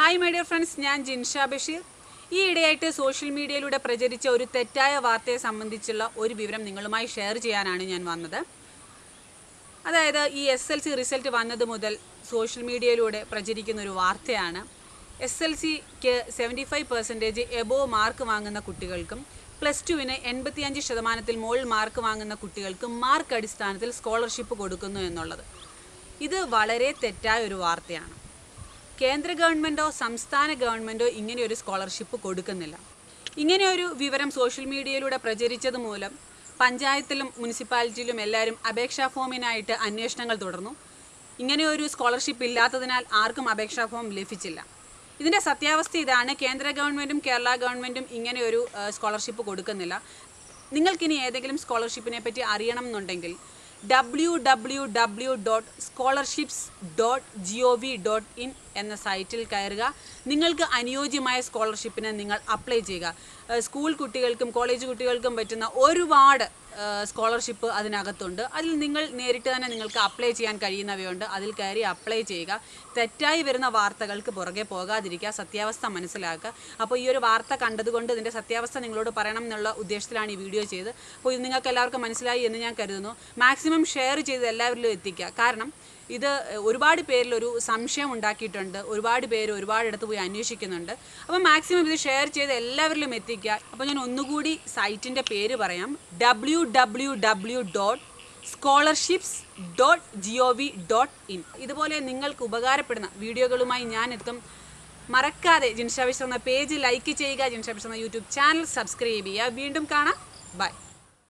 hi my dear friends ഞാൻ ജിൻഷ ബഷീർ ഈ ഇടയായിട്ട് social മീഡിയയിലൂടെ പ്രചരിച്ച ഒരു തെറ്റായ വാർത്തയെ സംബന്ധിച്ചുള്ള ഒരു വിവരം നിങ്ങളുമായി ഷെയർ ചെയ്യാനാണ് ഞാൻ വന്നത് അതായത് ഈ എസ് എൽ സി റിസൾട്ട് വന്നത് മുതൽ സോഷ്യൽ മീഡിയയിലൂടെ പ്രചരിക്കുന്ന ഒരു വാർത്തയാണ് എസ് എൽ സിക്ക് seventy five percentage above mark വാങ്ങുന്ന കുട്ടികൾക്കും പ്ലസ് ടുവിന് എൺപത്തിയഞ്ച് ശതമാനത്തിൽ മുകളിൽ മാർക്ക് വാങ്ങുന്ന കുട്ടികൾക്ക് മാർക്ക് അടിസ്ഥാനത്തിൽ സ്കോളർഷിപ്പ് കൊടുക്കുന്നു എന്നുള്ളത് ഇത് വളരെ തെറ്റായ ഒരു വാർത്തയാണ് കേന്ദ്ര ഗവൺമെൻറ്റോ സംസ്ഥാന ഗവൺമെൻറ്റോ ഇങ്ങനെ ഒരു സ്കോളർഷിപ്പ് കൊടുക്കുന്നില്ല ഇങ്ങനെ ഒരു വിവരം സോഷ്യൽ മീഡിയയിലൂടെ പ്രചരിച്ചത് മൂലം പഞ്ചായത്തിലും മുനിസിപ്പാലിറ്റിയിലും എല്ലാവരും അപേക്ഷാ ഫോമിനായിട്ട് അന്വേഷണങ്ങൾ തുടർന്നു ഇങ്ങനെ ഒരു സ്കോളർഷിപ്പ് ഇല്ലാത്തതിനാൽ ആർക്കും അപേക്ഷാ ഫോം ലഭിച്ചില്ല ഇതിൻ്റെ സത്യാവസ്ഥ ഇതാണ് കേന്ദ്ര ഗവൺമെൻറ്റും കേരള ഗവൺമെൻറ്റും ഇങ്ങനെ ഒരു സ്കോളർഷിപ്പ് കൊടുക്കുന്നില്ല നിങ്ങൾക്കിനി ഏതെങ്കിലും സ്കോളർഷിപ്പിനെ പറ്റി അറിയണം എന്നുണ്ടെങ്കിൽ W W W dot scholarships dot G O V dot in എന്ന സൈറ്റിൽ കയറുക നിങ്ങൾക്ക് അനുയോജ്യമായ സ്കോളർഷിപ്പിന് നിങ്ങൾ അപ്ലൈ ചെയ്യുക ഏഹ് സ്കൂൾ കുട്ടികൾക്കും കോളേജ് കുട്ടികൾക്കും പറ്റുന്ന ഒരുപാട് സ്കോളർഷിപ്പ് അതിനകത്തുണ്ട് അതിൽ നിങ്ങൾ നേരിട്ട് തന്നെ നിങ്ങൾക്ക് അപ്ലൈ ചെയ്യാൻ കഴിയുന്നവയുണ്ട് അതിൽ കയറി അപ്ലൈ ചെയ്യുക തെറ്റായി വരുന്ന വാർത്തകൾക്ക് പുറകെ പോകാതിരിക്കുക സത്യാവസ്ഥ മനസ്സിലാക്കുക അപ്പോൾ ഈ ഒരു വാർത്ത കണ്ടതുകൊണ്ട് ഇതിൻ്റെ സത്യാവസ്ഥ നിങ്ങളോട് പറയണം എന്നുള്ള ഉദ്ദേശത്തിലാണ് ഈ വീഡിയോ ചെയ്ത് അപ്പോൾ ഇത് നിങ്ങൾക്ക് എല്ലാവർക്കും മനസ്സിലായി എന്ന് ഞാൻ കരുതുന്നു മാക്സിമം ഷെയർ ചെയ്ത് എല്ലാവരിലും എത്തിക്കുക കാരണം ഇത് ഒരുപാട് പേരിൽ ഒരു സംശയം ഉണ്ടാക്കിയിട്ടുണ്ട് ഒരുപാട് പേര് ഒരുപാടിടത്ത് പോയി അന്വേഷിക്കുന്നുണ്ട് അപ്പോൾ മാക്സിമം ഇത് ഷെയർ ചെയ്ത് എല്ലാവരിലും എത്തിക്കുക അപ്പോൾ ഞാൻ ഒന്നുകൂടി സൈറ്റിൻ്റെ പേര് പറയാം W W W dot scholarships dot G O V dot in ഇതുപോലെ നിങ്ങൾക്ക് ഉപകാരപ്പെടുന്ന വീഡിയോകളുമായി ഞാൻ എത്തും മറക്കാതെ ജിൻഷാവിഷ് എന്ന പേജ് ലൈക്ക് ചെയ്യുക ജിൻഷാവിഷ് എന്ന യൂട്യൂബ് ചാനൽ സബ്സ്ക്രൈബ് ചെയ്യുക വീണ്ടും കാണാം ബൈ